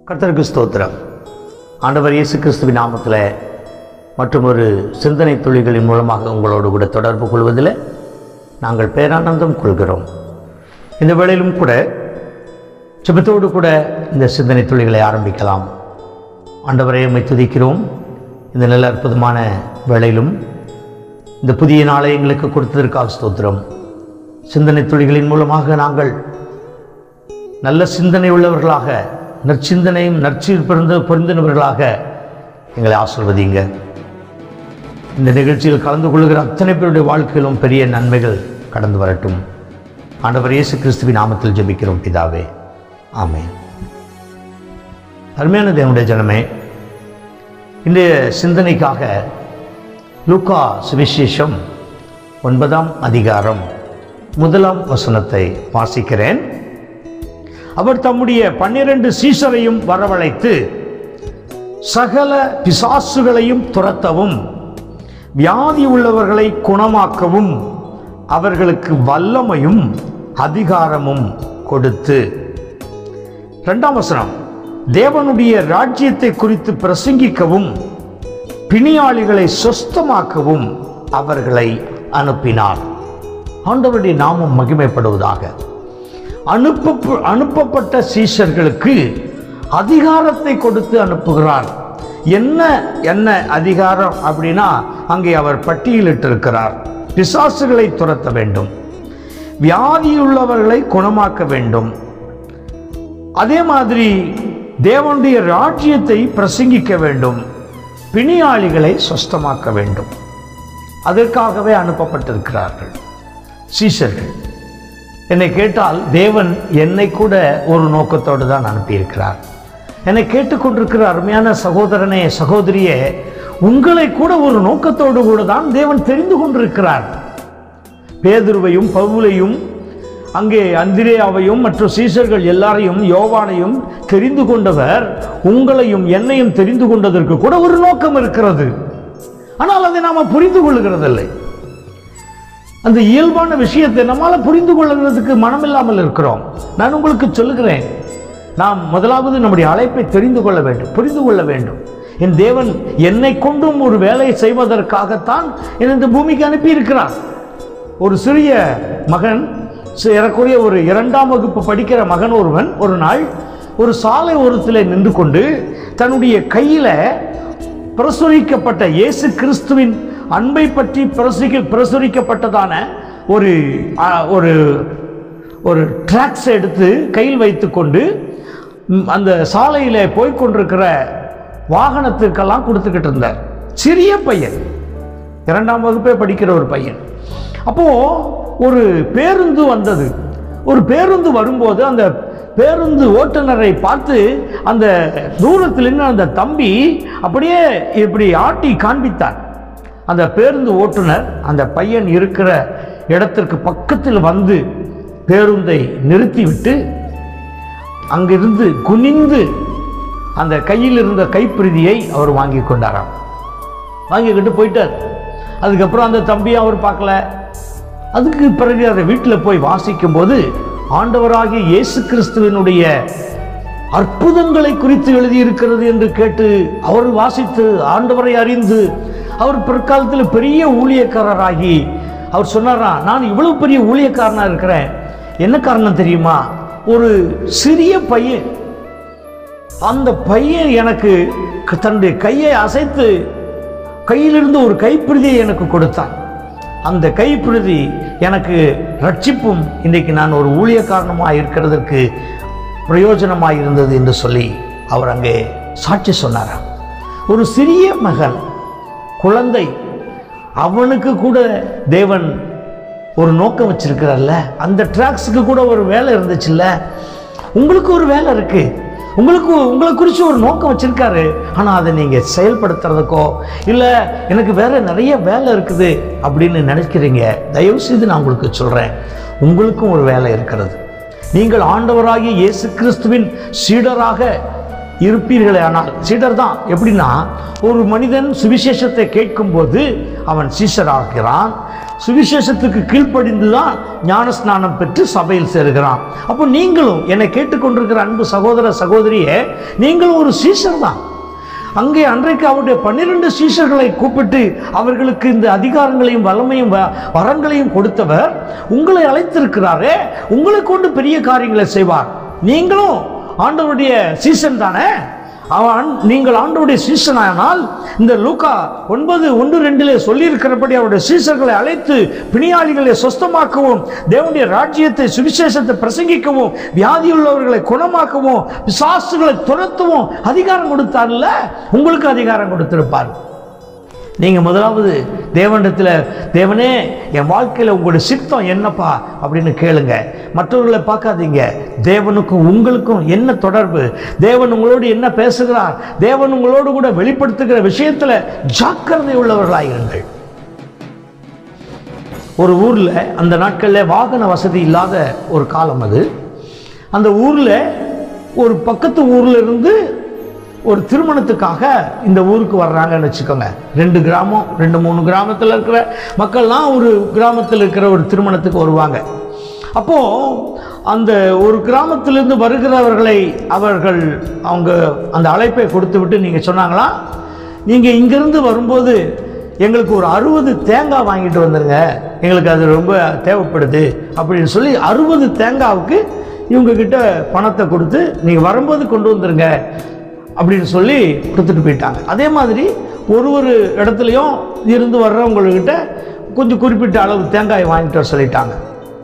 கர்த்தருக்கு ஸ்தோத்திரம் ஆண்டவர் இயேசு கிறிஸ்துவின் நாமத்தில் மற்றும் ஒரு சிந்தனை துளிகளின் மூலமாக உங்களோடு கூட தொடர்பு கொள்வதில் நாங்கள் பேரானந்தம் கொள்கிறோம் இந்த வேளையிலும் கூட ஜெபத்தோடு கூட இந்த சிந்தனை துளிகளை ஆரம்பிக்கலாம் ஆண்டவரை உம்மை துதிக்கிறோம் இந்த நல்ல அற்புதமான வேளையிலும் இந்த புதிய நாளை எங்களுக்கு கொடுத்ததற்காக ஸ்தோத்திரம் சிந்தனை துளிகளின் மூலமாக நாங்கள் நல்ல சிந்தனை உள்ளவர்களாக நற்சிந்தனையும் நற்சீர் பிறந்த பொருந்தினவர்களாக எங்களை ஆசிர்வதிங்க இந்த நிகழ்ச்சியில் கலந்து கொள்கிற அத்தனை பேருடைய வாழ்க்கையிலும் பெரிய நன்மைகள் கடந்து வரட்டும் ஆண்டவர் இயேசு கிறிஸ்துவின் நாமத்தில் ஜெபிக்கிறோம் பிதாவே ஆமென் அருமையான தேவனுடைய ஜனமே இன்றைய சிந்தனைக்காக லூக்கா சுவிசேஷம் ஒன்பதாம் அதிகாரம் முதலாம் வசனத்தை வாசிக்கிறேன் அவர் தம்முடைய பன்னிரண்டு சீசரையும் வரவழைத்து சகல பிசாசுகளையும் துரத்தவும் வியாதி உள்ளவர்களை குணமாக்கவும் அவர்களுக்கு வல்லமையும் அதிகாரமும் கொடுத்து இரண்டாம் வசனம் தேவனுடைய ராஜ்யத்தை குறித்து பிரசங்கிக்கவும் பிணியாளிகளை சொஸ்தமாக்கவும் அவர்களை அனுப்பினார் ஆண்டவருடைய நாமம் மகிமைப்படுவதாக அனுப்ப அனுப்பப்பட்ட சீஷர்களுக்கு அதிகாரத்தை கொடுத்து அனுப்புகிறார் என்ன என்ன அதிகாரம் அப்படின்னா அங்கே அவர் பட்டியலிட்டிருக்கிறார் பிசாசுகளை துரத்த வேண்டும் வியாதியுள்ளவர்களை குணமாக்க வேண்டும் அதே மாதிரி தேவனுடைய ராஜ்யத்தை பிரசங்கிக்க வேண்டும் பிணியாளிகளை சொஸ்தமாக்க வேண்டும் அதற்காகவே அனுப்பப்பட்டிருக்கிறார்கள் சீஷர்கள் என்னை கேட்டால் தேவன் என்னை கூட ஒரு நோக்கத்தோடு தான் அனுப்பியிருக்கிறார் என்னை கேட்டுக்கொண்டிருக்கிற அருமையான சகோதரனே சகோதரியே உங்களை கூட ஒரு நோக்கத்தோடு கூட தான் தேவன் தெரிந்து கொண்டிருக்கிறார் பேதுருவையும் பவுலையும் அங்கே அந்திரேயாவையும் மற்றும் சீசர்கள் எல்லாரையும் யோவானையும் தெரிந்து கொண்டவர் உங்களையும் என்னையும் தெரிந்து கொண்டதற்கு கூட ஒரு நோக்கம் இருக்கிறது ஆனால் அதை நாம புரிந்து கொள்ளுகிறதில்லை அந்த இயல்பான விஷயத்தை நம்மால புரிந்து கொள்ளுகிறதுக்கு மனமில்லாமல் இருக்கிறோம் நான் உங்களுக்கு சொல்லுகிறேன் நாம் முதலாவது நம்முடைய அழைப்பை தெரிந்து கொள்ள வேண்டும் புரிந்து கொள்ள வேண்டும் என் தேவன் என்னை கொண்டும் ஒரு வேலையை செய்வதற்காகத்தான் என்னை இந்த பூமிக்கு அனுப்பியிருக்கிறார் ஒரு சிறிய மகன் சி- ஏறக்குறைய ஒரு இரண்டாம் வகுப்பு படிக்கிற மகன் ஒருவன் ஒரு நாள் ஒரு சாலை ஓரத்தில் நின்று கொண்டு தன்னுடைய கையில பிரசுரிக்கப்பட்ட இயேசு கிறிஸ்துவின் அன்பை பற்றி பிரசுரிக்க பிரசுரிக்கப்பட்டதான ஒரு ஆ, ஒரு ஒரு ட்ராக்ஸ் எடுத்து கையில் வைத்துக்கொண்டு ம், அந்த சாலையில் போய் கொண்டிருக்கிற வாகனத்துக்கெல்லாம் கொடுத்துக்கிட்டு இருந்தார் சிறிய பையன் இரண்டாம் வகுப்பே படிக்கிற ஒரு பையன் அப்போ ஒரு பேருந்து வந்தது ஒரு பேருந்து வரும்போது அந்த பேருந்து ஓட்டுநரை பார்த்து அந்த தூரத்தில் நின்று அந்த தம்பி அப்படியே இப்படி ஆட்டி காண்பித்தார் அந்த பேருந்து ஓட்டுநர் அந்த பையன் இருக்கிற இடத்திற்கு பக்கத்தில் வந்து பேருந்தை நிறுத்திவிட்டு அங்கிருந்து குனிந்து அந்த கையில் இருந்த கைப்பிரதியை அவர் வாங்கி கொண்டாராம் வாங்கிக்கிட்டு போயிட்டார் அதுக்கப்புறம் அந்த தம்பியை அவர் பார்க்கல அதுக்கு பிறகு அதை வீட்டில் போய் வாசிக்கும்போது ஆண்டவராகிய இயேசு கிறிஸ்துவினுடைய அற்புதங்களை குறித்து எழுதியிருக்கிறது என்று கேட்டு அவர் வாசித்து ஆண்டவரை அறிந்து அவர் பிற்காலத்தில் பெரிய ஊழியக்காரராகி அவர் சொன்னாராம் நான் இவ்வளவு பெரிய ஊழியக்காரனா இருக்கிறேன் என்ன காரணம் தெரியுமா ஒரு சிறிய பையன் அந்த பையன் எனக்கு க- தன்னுடைய கையை அசைத்து கையிலிருந்து ஒரு கைப்பிரதியை எனக்கு கொடுத்தான் அந்த கைப்பிரதி எனக்கு ரட்சிப்பும் இன்றைக்கு நான் ஒரு ஊழியக்காரணமாக இருக்கிறதற்கு பிரயோஜனமாக இருந்தது என்று சொல்லி அவர் அங்கே சாட்சி சொன்னாராம் ஒரு சிறிய மகன் குழந்தை அவனுக்கு கூட தேவன் ஒரு நோக்கம் வச்சிருக்கிறார்ல அந்த ட்ராக்ஸுக்கு கூட ஒரு வேலை இருந்துச்சுல்ல உங்களுக்கு ஒரு வேலை இருக்கு உங்களுக்கு உங்களை குறித்து ஒரு நோக்கம் வச்சிருக்காரு ஆனால் அதை நீங்கள் செயல்படுத்துறதுக்கோ இல்லை எனக்கு வேற நிறைய வேலை இருக்குது அப்படின்னு நினைக்கிறீங்க தயவு செய்து நான் உங்களுக்கு சொல்கிறேன் உங்களுக்கும் ஒரு வேலை இருக்கிறது நீங்கள் ஆண்டவராகிய இயேசு கிறிஸ்துவின் சீடராக இருப்பீர்களே ஆனால் சீடர் தான் எப்படின்னா ஒரு மனிதன் சுவிசேஷத்தை கேட்கும்போது அவன் சீஷராகிறான் சுவிசேஷத்துக்கு கீழ்ப்படிந்து தான் ஞானஸ்நானம் பெற்று சபையில் சேருகிறான் அப்போ நீங்களும் என்னை கேட்டுக்கொண்டிருக்கிற அன்பு சகோதர சகோதரியே நீங்களும் ஒரு சீஷர் தான் அங்கே அன்றைக்கு அவருடைய பன்னிரண்டு சீஷர்களை கூப்பிட்டு அவர்களுக்கு இந்த அதிகாரங்களையும் வல்லமையும் வ- வரங்களையும் கொடுத்தவர் உங்களை அழைத்திருக்கிறாரே உங்களை கொண்டு பெரிய காரியங்களை செய்வார் நீங்களும் ஆண்டவருடைய சீசன் தானே அவன் நீங்கள் ஆண்டவருடைய சீசனானால் இந்த லூக்கா ஒன்பது ஒன்று ரெண்டிலே சொல்லியிருக்கிறபடி அவருடைய சீசர்களை அழைத்து பிணியாளிகளை சொஸ்தமாக்கவும் தேவனுடைய ராஜ்யத்தை சுவிசேஷத்தை பிரசங்கிக்கவும் வியாதியுள்ளவர்களை குணமாக்கவும் பிசாசுகளை துரத்தவும் அதிகாரம் கொடுத்தார்ல உங்களுக்கு அதிகாரம் கொடுத்திருப்பார் நீங்க முதலாவது தேவனிடத்தில் தேவனே என் வாழ்க்கையில உங்களுடைய சித்தம் என்னப்பா அப்படின்னு கேளுங்க மற்றவர்களை பார்க்காதீங்க தேவனுக்கும் உங்களுக்கும் என்ன தொடர்பு தேவன் உங்களோடு என்ன பேசுகிறார் தேவன் உங்களோடு கூட வெளிப்படுத்துகிற விஷயத்துல ஜாக்கிரதை உள்ளவர்களாயிருங்கள் ஒரு ஊர்ல அந்த நாட்கள்ல வாகன வசதி இல்லாத ஒரு காலம் அது அந்த ஊர்ல ஒரு பக்கத்து ஊர்ல இருந்து ஒரு திருமணத்துக்காக இந்த ஊருக்கு வர்றாங்கன்னு வச்சுக்கோங்க ரெண்டு கிராமம் ரெண்டு மூணு கிராமத்தில் இருக்கிற மக்கள்லாம் ஒரு கிராமத்தில் இருக்கிற ஒரு திருமணத்துக்கு வருவாங்க அப்போ அந்த ஒரு கிராமத்திலிருந்து வருகிறவர்களை அவர்கள் அவங்க அந்த அழைப்பை கொடுத்து விட்டு நீங்கள் சொன்னாங்களா நீங்கள் இங்கிருந்து வரும்போது எங்களுக்கு ஒரு அறுபது தேங்காய் வாங்கிட்டு வந்துருங்க எங்களுக்கு அது ரொம்ப தேவைப்படுது அப்படின்னு சொல்லி அறுபது தேங்காவுக்கு இவங்க கிட்ட பணத்தை கொடுத்து நீங்கள் வரும்போது கொண்டு வந்துருங்க அப்படின்னு சொல்லி கொடுத்துட்டு போயிட்டாங்க அதே மாதிரி ஒரு ஒரு இடத்துலையும் இருந்து வர்றவங்கக்கிட்ட கொஞ்சம் குறிப்பிட்ட அளவு தேங்காய் வாங்கிட்டு வர சொல்லிட்டாங்க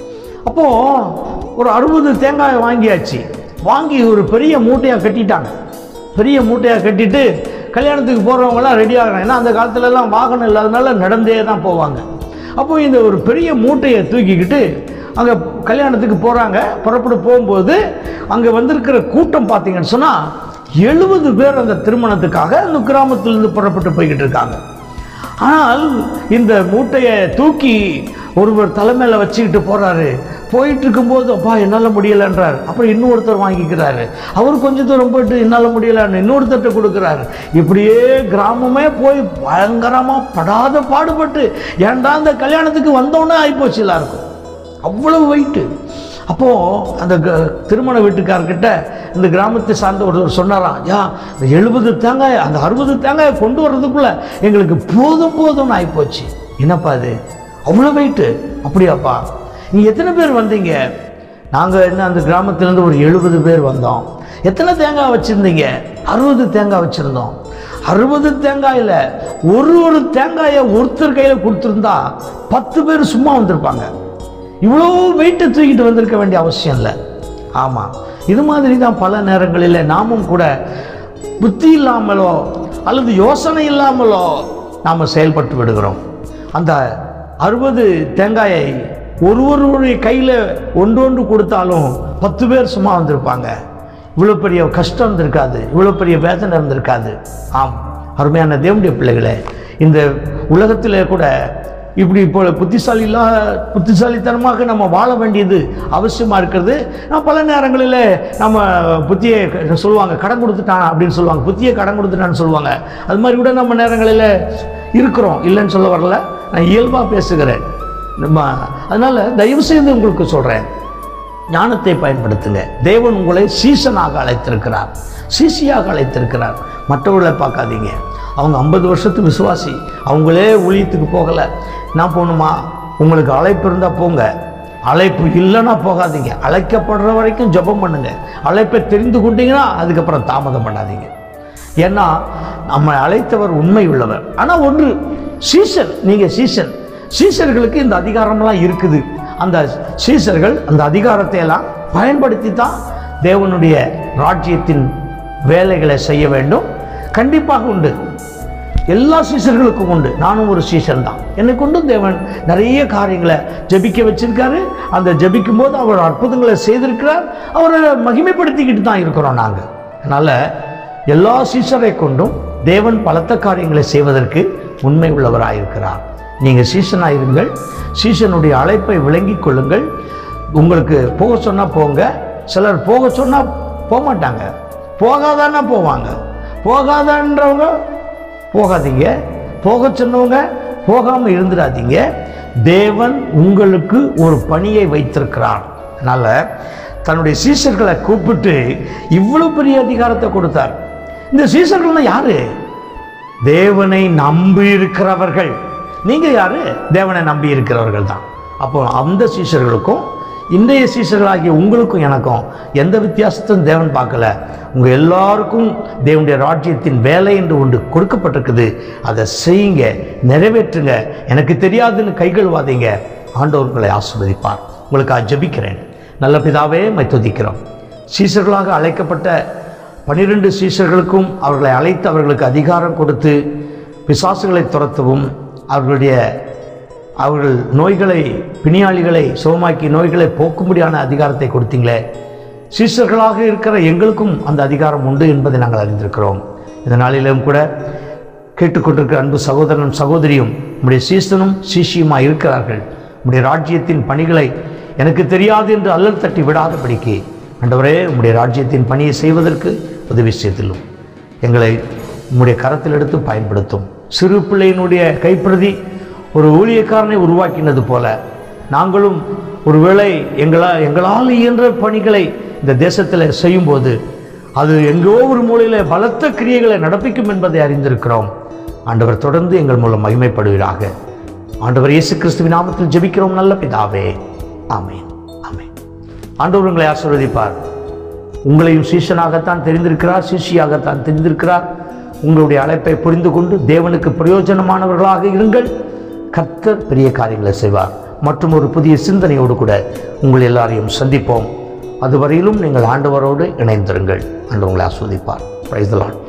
அப்போது ஒரு அறுபது தேங்காய் வாங்கியாச்சு வாங்கி ஒரு பெரிய மூட்டையாக கட்டிட்டாங்க பெரிய மூட்டையாக கட்டிட்டு கல்யாணத்துக்கு போகிறவங்களாம் ரெடி ஆகிறாங்க ஏன்னா அந்த காலத்துலலாம் வாகனம் இல்லாதனால நடந்தே தான் போவாங்க அப்போ இந்த ஒரு பெரிய மூட்டையை தூக்கிக்கிட்டு அங்கே கல்யாணத்துக்கு போகிறாங்க புறப்பட்டு போகும்போது அங்கே வந்திருக்கிற கூட்டம் பார்த்தீங்கன்னு சொன்னால் எழுபது பேர் அந்த திருமணத்துக்காக அந்த கிராமத்திலிருந்து புறப்பட்டு போய்கிட்டு இருக்காங்க ஆனால் இந்த மூட்டையை தூக்கி ஒருவர் தலைமையில் வச்சுக்கிட்டு போறாரு போயிட்டு இருக்கும்போது அப்பா என்னால் முடியலைன்றார் அப்புறம் இன்னொருத்தர் வாங்கிக்கிறாரு அவர் கொஞ்சம் தூரம் போயிட்டு என்னால் முடியலன்னு இன்னொருத்தர்கிட்ட கொடுக்குறாரு இப்படியே கிராமமே போய் பயங்கரமாக படாத பாடுபட்டு ஏன்டா இந்த கல்யாணத்துக்கு வந்தோன்னே ஆகிப்போச்சு எல்லாருக்கும் அவ்வளவு வெயிட்டு அப்போது அந்த க- திருமண வீட்டுக்காரர்கிட்ட இந்த கிராமத்தை சார்ந்த ஒருத்தர் சொன்னாராம் யா இந்த எழுபது தேங்காய் அந்த அறுபது தேங்காயை கொண்டு வர்றதுக்குள்ள எங்களுக்கு போதும் போதும்னு ஆகிப்போச்சு என்னப்பா இது அவ்வளோ வெயிட்டு அப்படியாப்பா நீங்கள் எத்தனை பேர் வந்தீங்க நாங்கள் என்ன அந்த கிராமத்துலேருந்து ஒரு எழுபது பேர் வந்தோம் எத்தனை தேங்காய் வச்சுருந்தீங்க அறுபது தேங்காய் வச்சுருந்தோம் அறுபது தேங்காயில் ஒரு ஒரு தேங்காயை ஒருத்தர் கையில் கொடுத்துருந்தா பத்து பேர் சும்மா வந்திருப்பாங்க இவ்வளோ வெயிட்டை தூக்கிட்டு வந்திருக்க வேண்டிய அவசியம் இல்லை ஆமாம் இது மாதிரி தான் பல நேரங்களில் நாமும் கூட புத்தி இல்லாமலோ அல்லது யோசனை இல்லாமலோ நாம் செயல்பட்டு விடுகிறோம் அந்த அறுபது தேங்காயை ஒரு ஒருவருடைய கையில் ஒன்று ஒன்று கொடுத்தாலும் பத்து பேர் சும்மா வந்திருப்பாங்க இவ்வளோ பெரிய கஷ்டம் இருந்திருக்காது இவ்வளோ பெரிய வேதனை இருந்திருக்காது ஆம் அருமையான தேவனுடைய பிள்ளைகளே இந்த உலகத்தில் கூட இப்படி இப்போ புத்திசாலி இல்லா புத்திசாலித்தனமாக நம்ம வாழ வேண்டியது அவசியமாக இருக்கிறது நான் பல நேரங்களில் நம்ம புத்தியை க- சொல்லுவாங்க கடன் கொடுத்துட்டான் அப்படின்னு சொல்லுவாங்க புத்தியை கடன் கொடுத்துட்டான்னு சொல்லுவாங்க அது மாதிரி கூட நம்ம நேரங்களில் இருக்கிறோம் இல்லைன்னு சொல்ல வரல நான் இயல்பாக பேசுகிறேன் நம்ம அதனால் தயவு செய்து உங்களுக்கு சொல்கிறேன் ஞானத்தை பயன்படுத்துங்க தேவன் உங்களை சீசனாக அழைத்திருக்கிறார் சிசியாக அழைத்திருக்கிறார் மற்றவர்களை பார்க்காதீங்க அவங்க ஐம்பது வருஷத்து விசுவாசி அவங்களே ஊழியத்துக்கு போகலை நான் போகணுமா உங்களுக்கு அழைப்பு இருந்தால் போங்க அழைப்பு இல்லைன்னா போகாதீங்க அழைக்கப்படுற வரைக்கும் ஜெபம் பண்ணுங்க அழைப்பை தெரிந்து கொண்டீங்கன்னா அதுக்கப்புறம் தாமதம் பண்ணாதீங்க ஏன்னா நம்ம அழைத்தவர் உண்மை உள்ளவர் ஆனால் ஒன்று சீசன் நீங்கள் சீசன் சீசர்களுக்கு இந்த அதிகாரம்லாம் இருக்குது அந்த சீசர்கள் அந்த அதிகாரத்தை எல்லாம் பயன்படுத்தி தான் தேவனுடைய ராஜ்யத்தின் வேலைகளை செய்ய வேண்டும் கண்டிப்பாக உண்டு எல்லா சீசர்களுக்கும் உண்டு நானும் ஒரு சீசன் தான் என்னை கொண்டு தேவன் நிறைய காரியங்களை ஜெபிக்க வச்சிருக்காரு அந்த ஜெபிக்கும் போது அவர் அற்புதங்களை செய்திருக்கிறார் அவரை மகிமைப்படுத்திக்கிட்டு தான் இருக்கிறோம் நாங்கள் அதனால் எல்லா சீசரை கொண்டும் தேவன் பலத்த காரியங்களை செய்வதற்கு உண்மை உள்ளவராயிருக்கிறார் நீங்கள் சீசனாக இருங்கள் சீசனுடைய அழைப்பை விளங்கிக் கொள்ளுங்கள் உங்களுக்கு போக சொன்னால் போங்க சிலர் போக சொன்னால் போக மாட்டாங்க போகாதான்னா போவாங்க போகாதான்றவங்க போகாதீங்க போக சொன்னவங்க போகாமல் இருந்துடாதீங்க தேவன் உங்களுக்கு ஒரு பணியை வைத்திருக்கிறார் அதனால் தன்னுடைய சீசர்களை கூப்பிட்டு இவ்வளவு பெரிய அதிகாரத்தை கொடுத்தார் இந்த சீசர்கள்லாம் யாரு தேவனை நம்பி இருக்கிறவர்கள் நீங்க யாரு தேவனை நம்பி இருக்கிறவர்கள் தான் அப்போ அந்த சீஷர்களுக்கும் இன்றைய சீஷர்களாகிய உங்களுக்கும் எனக்கும் எந்த வித்தியாசத்தையும் தேவன் பார்க்கல உங்க எல்லாருக்கும் தேவனுடைய ராஜ்யத்தின் வேலை என்று ஒன்று கொடுக்கப்பட்டிருக்குது அதை செய்யுங்க நிறைவேற்றுங்க எனக்கு தெரியாதுன்னு கைகழுவாதீங்க ஆண்டவர் உங்களை ஆசிர்வதிப்பார் உங்களுக்கு ஜெபிக்கிறேன் நல்ல பிதாவே மை துதிக்கிறோம் சீஷர்களாக அழைக்கப்பட்ட பனிரெண்டு சீஷர்களுக்கும் அவர்களை அழைத்து அவர்களுக்கு அதிகாரம் கொடுத்து பிசாசுகளை துரத்தவும் அவர்களுடைய அவர்கள் நோய்களை பிணியாளிகளை சுகமாக்கி நோய்களை போக்கும்படியான அதிகாரத்தை கொடுத்தீங்களே சீஷர்களாக இருக்கிற எங்களுக்கும் அந்த அதிகாரம் உண்டு என்பதை நாங்கள் அறிந்திருக்கிறோம் இந்த நாளிலும் கூட கேட்டுக்கொண்டிருக்கிற அன்பு சகோதரனும் சகோதரியும் உம்முடைய சீசனும் சீஷியுமாய் இருக்கிறார்கள் உம்முடைய ராஜ்யத்தின் பணிகளை எனக்கு தெரியாது என்று அல்லல் தட்டி விடாதபடிக்கு ஆண்டவரே உம்முடைய ராஜ்யத்தின் பணியை செய்வதற்கு உதவி செய்திலும் எங்களை உம்முடைய கரத்தில் எடுத்து பயன்படுத்தும் சிறு பிள்ளையினுடைய கைப்பிரதி ஒரு ஊழியக்காரனை உருவாக்கினது போல நாங்களும் ஒருவேளை எங்களா எங்களால் இயன்ற பணிகளை இந்த தேசத்தில் செய்யும்போது அது எங்கோ ஒரு மூலையில் பலத்த கிரியைகளை நடப்பிக்கும் என்பதை அறிந்திருக்கிறோம் ஆண்டவர் தொடர்ந்து எங்கள் மூலம் மகிமைப்படுவீராக ஆண்டவர் இயேசு கிறிஸ்துவின் நாமத்தில் ஜெபிக்கிறோம் நல்ல பிதாவே ஆமென் ஆமென் ஆண்டவர் உங்களை ஆசீர்வதிப்பார் உங்களையும் சீஷனாகத்தான் தெரிந்திருக்கிறார் சிஷியாகத்தான் தெரிந்திருக்கிறார் உங்களுடைய அழைப்பை புரிந்து கொண்டு தேவனுக்கு பிரயோஜனமானவர்களாக இருங்கள் கர்த்தர் பெரிய காரியங்களை செய்வார் மற்றும் ஒரு புதிய சிந்தனையோடு கூட உங்கள் எல்லாரையும் சந்திப்போம் அதுவரையிலும் நீங்கள் ஆண்டவரோடு இணைந்திருங்கள் ஆண்டு உங்களை ஆஸ்வதிப்பார் பிரைஸ் லார்ட்